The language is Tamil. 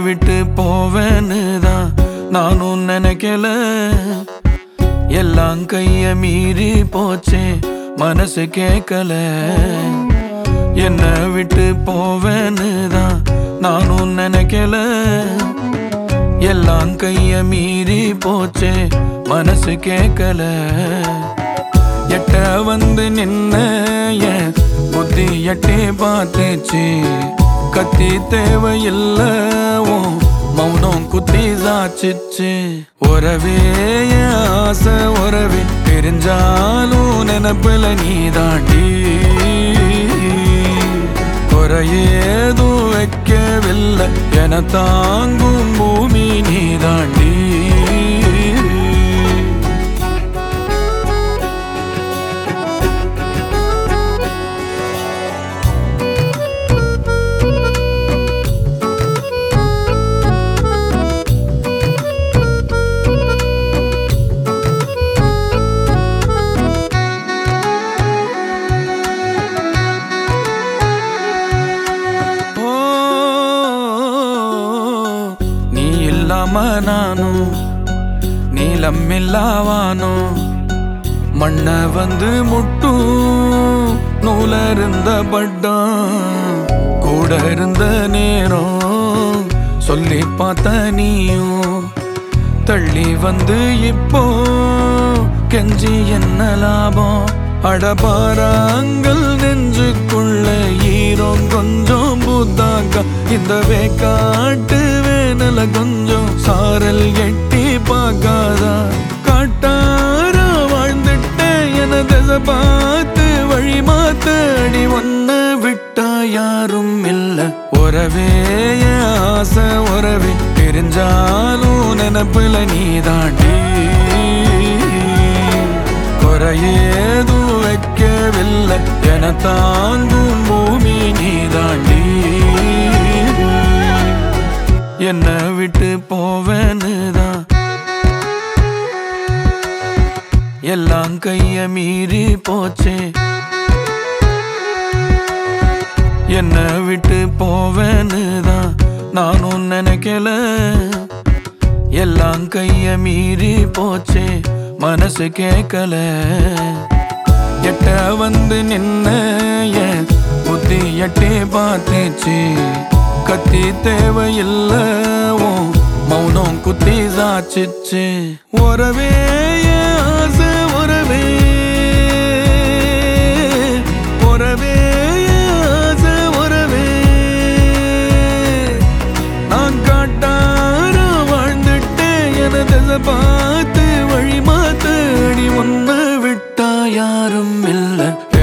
விட்டு போவேன்னு தான் நானும் நினைக்கல எல்லாம் கைய மீறி போச்சே மனசு கேட்கல என்ன விட்டு போவேன்னு தான் நானும் நினைக்கல எல்லாம் கைய மீறி போச்சே மனசு கேட்கல எட்ட வந்து நின்ன என் புத்தி எட்டே பார்த்துச்சு கத்தி தேவையில்ல உன் மௌனம் குத்தி சாச்சிச்சு உறவே என் ஆசை உறவே தெரிஞ்சாலும் நினப்புல நீ தாண்டி குறையேதும் வைக்கவில்லை என தாங்கும் பூமி நீ தாண்டி ஓ, நீ இல்லாம நானும் நீளம் இல்லாவானோ மண்ண வந்து முட்டும் நூல இருந்த பட்டம் கூட இருந்த நேரம் சொல்லி பார்த்த நீயும் தள்ளி வந்து இப்போ கெஞ்சி என்ன லாபம் அடபாராங்கள் நெஞ்சுக்குள்ள ஈரம் கொஞ்சம் புத்தாக்கா இந்த வேக்காட்டு வேனல கொஞ்சம் சாரல் எட்டி பார்க்காதா காட்டார வாழ்ந்துட்ட என திசை பார்த்து வழி மாத்த அடி ஒன்ன விட்டா யாரும் இல்ல உறவே என் ஆசை உறவே தெரிஞ்சாலும் நினப்புல நீ தாண்டி குறையேதும் வைக்கவில்லை என தாங்கும் பூமி நீ தாண்டி என்ன விட்டு போவேன்னு தான் எல்லாம் கைய மீறி போச்சே என்ன விட்டு போவேன்னு தான் நானும் நினைக்கல எல்லாம் கைய மீறி போச்சே மனசு கேட்கல எட்ட வந்து நின்ன என் புத்தி எட்டே பார்த்துச்சு கத்தி தேவையில்ல உன் மௌனம் குத்தி சாச்சிச்சு உறவே என் ஆசை உறவே உறவே என் ஆசை உறவே நான் காட்டார வாழ்ந்துட்டேன் என திசை பார்த்து வழி மாத்த அடி ஒன்ன விட்டா யாரும் இல்ல